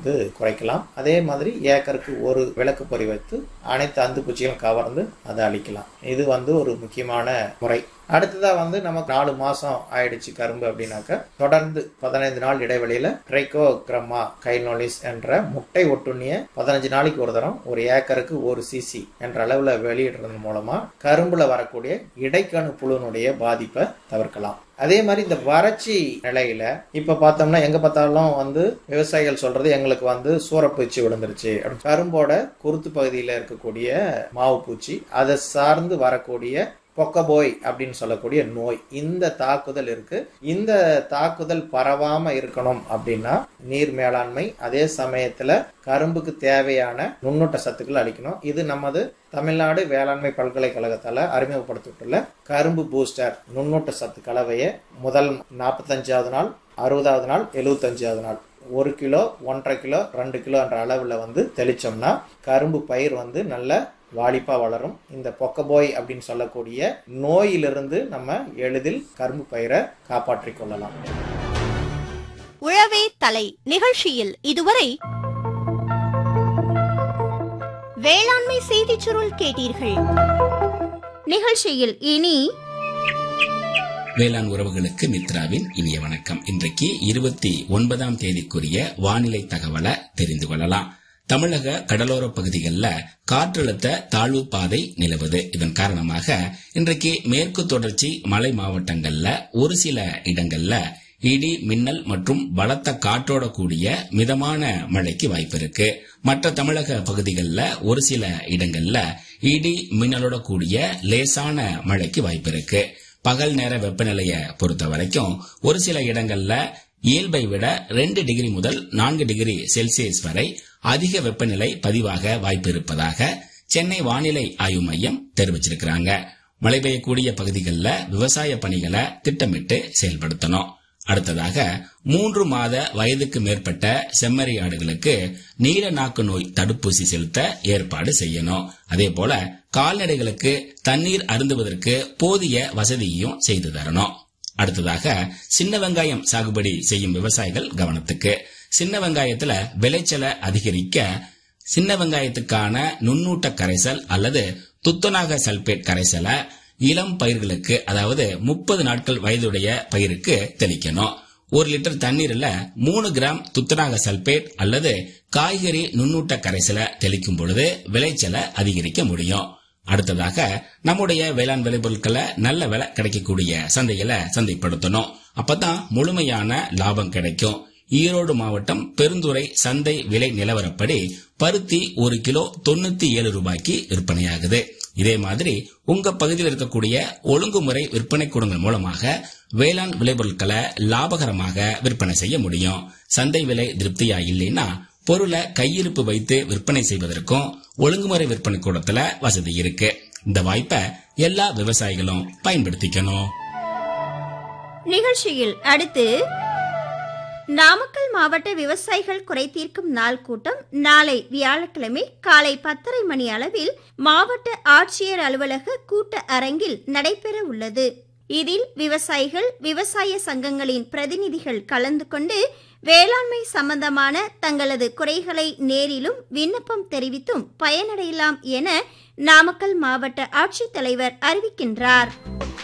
வந்து குறைக்கலாம் அதே மாதிரி ஏக்கருக்கு ஒரு விளக்கு பொறி வைத்து அனைத்து அந்து பூச்சிகளும் கவர்ந்து அதை அழிக்கலாம் இது வந்து ஒரு முக்கியமான முறை அடுத்ததாக வந்து நமக்கு நாலு மாதம் ஆயிடுச்சு கரும்பு அப்படின்னாக்க தொடர்ந்து பதினைந்து நாள் இடைவெளியில் ட்ரைகோக்ரமா கைனோலிஸ் என்ற முட்டை ஒட்டுண்ணிய பதினஞ்சு நாளைக்கு ஒரு தரம் ஒரு ஏக்கருக்கு ஒரு சிசி என்ற அளவில் வெளியிடுறது மூலமாக கரும்புல வரக்கூடிய இடைக்கணு புழுனுடைய பாதிப்பை தவிர்க்கலாம் அதே மாதிரி இந்த வறட்சி நிலையில இப்ப பார்த்தோம்னா எங்க பார்த்தாலும் வந்து விவசாயிகள் சொல்றது எங்களுக்கு வந்து சூறப்பூச்சி விழுந்துருச்சு அப்படின்னு கரும்போட குருத்து பகுதியில் இருக்கக்கூடிய மாவு பூச்சி அதை சார்ந்து வரக்கூடிய பொக்கபோய் அப்படின்னு சொல்லக்கூடிய நோய் இந்த தாக்குதல் இருக்கு இந்த தாக்குதல் பரவாம இருக்கணும் அப்படின்னா நீர் மேலாண்மை அதே சமயத்துல கரும்புக்கு தேவையான நுண்ணூட்ட சத்துக்கள் அளிக்கணும் இது நமது தமிழ்நாடு வேளாண்மை பல்கலைக்கழகத்தால அறிமுகப்படுத்தப்பட்டுள்ள கரும்பு பூஸ்டர் நுண்ணூட்ட சத்து கலவையை முதல் நாற்பத்தஞ்சாவது நாள் அறுபதாவது நாள் எழுபத்தஞ்சாவது நாள் ஒரு கிலோ ஒன்றரை கிலோ ரெண்டு கிலோ என்ற அளவில் வந்து தெளிச்சோம்னா கரும்பு பயிர் வந்து நல்ல வாலிப்பா வளரும் இந்த பொக்கபோய் அப்படின்னு சொல்லக்கூடிய நோயிலிருந்து நம்ம எளிதில் கரும்பு பயிரை காப்பாற்றிக் கொள்ளலாம் உழவே தலை நிகழ்ச்சியில் இதுவரை வேளாண்மை செய்திச் சுருள் கேட்டீர்கள் நிகழ்ச்சியில் இனி வேளாண் உறவுகளுக்கு மித்ராவின் இனிய வணக்கம் இன்றைக்கு இருபத்தி ஒன்பதாம் தேதிக்குரிய வானிலை தகவலை தெரிந்து கொள்ளலாம் தமிழக கடலோர பகுதிகளில் காற்றழுத்த தாழ்வு பாதை நிலவுது இதன் காரணமாக இன்றைக்கு மேற்கு தொடர்ச்சி மலை மாவட்டங்கள்ல ஒரு சில இடங்கள்ல இடி மின்னல் மற்றும் பலத்த காற்றோட கூடிய மிதமான மழைக்கு வாய்ப்பு இருக்கு மற்ற தமிழக பகுதிகளில் ஒரு சில இடங்கள்ல இடி மின்னலோட கூடிய லேசான மழைக்கு வாய்ப்பு இருக்கு பகல் நேர வெப்பநிலையை பொறுத்த வரைக்கும் ஒரு சில இடங்கள்ல இயல்பை விட ரெண்டு டிகிரி முதல் நான்கு டிகிரி செல்சியஸ் வரை அதிக வெப்பநிலை பதிவாக வாய்ப்பு இருப்பதாக சென்னை வானிலை ஆய்வு மையம் தெரிவிச்சிருக்கிறாங்க மழை பெய்யக்கூடிய பகுதிகளில் விவசாய பணிகளை திட்டமிட்டு செயல்படுத்தணும் அடுத்ததாக மூன்று மாத வயதுக்கு மேற்பட்ட செம்மறி ஆடுகளுக்கு நீல நாக்கு நோய் தடுப்பூசி செலுத்த ஏற்பாடு செய்யணும் அதே போல கால்நடைகளுக்கு தண்ணீர் அருந்துவதற்கு போதிய வசதியையும் செய்து தரணும் அடுத்ததாக சின்ன வெங்காயம் சாகுபடி செய்யும் விவசாயிகள் கவனத்துக்கு சின்ன வெங்காயத்துல விளைச்சலை அதிகரிக்க சின்ன வெங்காயத்துக்கான நுண்ணூட்ட கரைசல் அல்லது துத்தநாக சல்பேட் கரைசலை இளம் பயிர்களுக்கு அதாவது முப்பது நாட்கள் வயதுடைய பயிருக்கு தெளிக்கணும் ஒரு லிட்டர் தண்ணீர்ல மூணு கிராம் துத்தநாக சல்பேட் அல்லது காய்கறி நுண்ணூட்ட கரைசலை தெளிக்கும் பொழுது விளைச்சலை அதிகரிக்க முடியும் அடுத்ததாக நம்முடைய வேளாண் விளைபொருட்களை நல்ல விலை கிடைக்கக்கூடிய சந்தைகளை சந்தைப்படுத்தணும் அப்பதான் முழுமையான லாபம் கிடைக்கும் ஈரோடு மாவட்டம் பெருந்துறை சந்தை விலை நிலவரப்படி பருத்தி ஒரு கிலோ தொண்ணூத்தி ஏழு ரூபாய்க்கு விற்பனையாகுது இதே மாதிரி உங்க பகுதியில் இருக்கக்கூடிய ஒழுங்குமுறை விற்பனை கூடங்கள் மூலமாக வேளாண் விளைபொருட்களை லாபகரமாக விற்பனை செய்ய முடியும் சந்தை விலை திருப்தியா இல்லைன்னா பொருளை கையிருப்பு வைத்து விற்பனை செய்வதற்கும் ஒழுங்குமுறை விற்பனை கூடத்துல வசதி இருக்கு இந்த வாய்ப்பை எல்லா விவசாயிகளும் பயன்படுத்திக்கணும் நிகழ்ச்சியில் அடுத்து நாமக்கல் மாவட்ட விவசாயிகள் குறை தீர்க்கும் நாள் கூட்டம் நாளை வியாழக்கிழமை காலை பத்தரை மணி அளவில் மாவட்ட ஆட்சியர் அலுவலக கூட்ட அரங்கில் நடைபெற உள்ளது இதில் விவசாயிகள் விவசாய சங்கங்களின் பிரதிநிதிகள் கலந்து கொண்டு வேளாண்மை சம்பந்தமான தங்களது குறைகளை நேரிலும் விண்ணப்பம் தெரிவித்தும் பயனடையலாம் என நாமக்கல் மாவட்ட ஆட்சித்தலைவர் அறிவிக்கின்றார்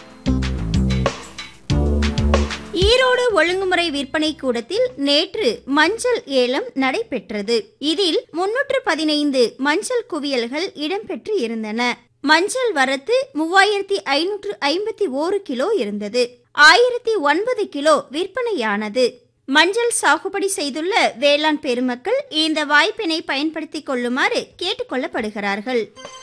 ஈரோடு ஒழுங்குமுறை விற்பனை கூடத்தில் நேற்று மஞ்சள் ஏலம் நடைபெற்றது இதில் முன்னூற்று பதினைந்து மஞ்சள் குவியல்கள் இடம்பெற்று இருந்தன மஞ்சள் வரத்து மூவாயிரத்தி ஐநூற்று ஐம்பத்தி ஓரு கிலோ இருந்தது ஆயிரத்தி ஒன்பது கிலோ விற்பனையானது மஞ்சள் சாகுபடி செய்துள்ள வேளாண் பெருமக்கள் இந்த வாய்ப்பினை பயன்படுத்திக் கொள்ளுமாறு கேட்டுக்கொள்ளப்படுகிறார்கள்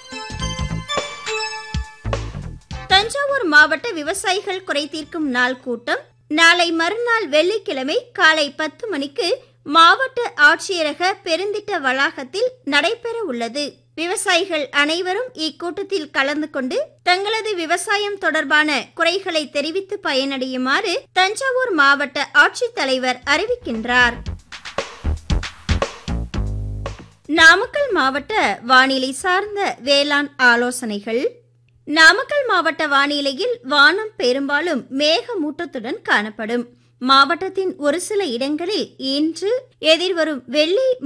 தஞ்சாவூர் மாவட்ட விவசாயிகள் குறை தீர்க்கும் நாள் கூட்டம் நாளை மறுநாள் வெள்ளிக்கிழமை காலை பத்து மணிக்கு மாவட்ட ஆட்சியரக பெருந்திட்ட வளாகத்தில் நடைபெற உள்ளது விவசாயிகள் அனைவரும் இக்கூட்டத்தில் கலந்து கொண்டு தங்களது விவசாயம் தொடர்பான குறைகளை தெரிவித்து பயனடையுமாறு தஞ்சாவூர் மாவட்ட ஆட்சித்தலைவர் அறிவிக்கின்றார் நாமக்கல் மாவட்ட வானிலை சார்ந்த வேளாண் ஆலோசனைகள் நாமக்கல் மாவட்ட வானிலையில் வானம் பெரும்பாலும் மேகமூட்டத்துடன் காணப்படும் மாவட்டத்தின் ஒரு சில இடங்களில் இன்று எதிர்வரும் வெள்ளி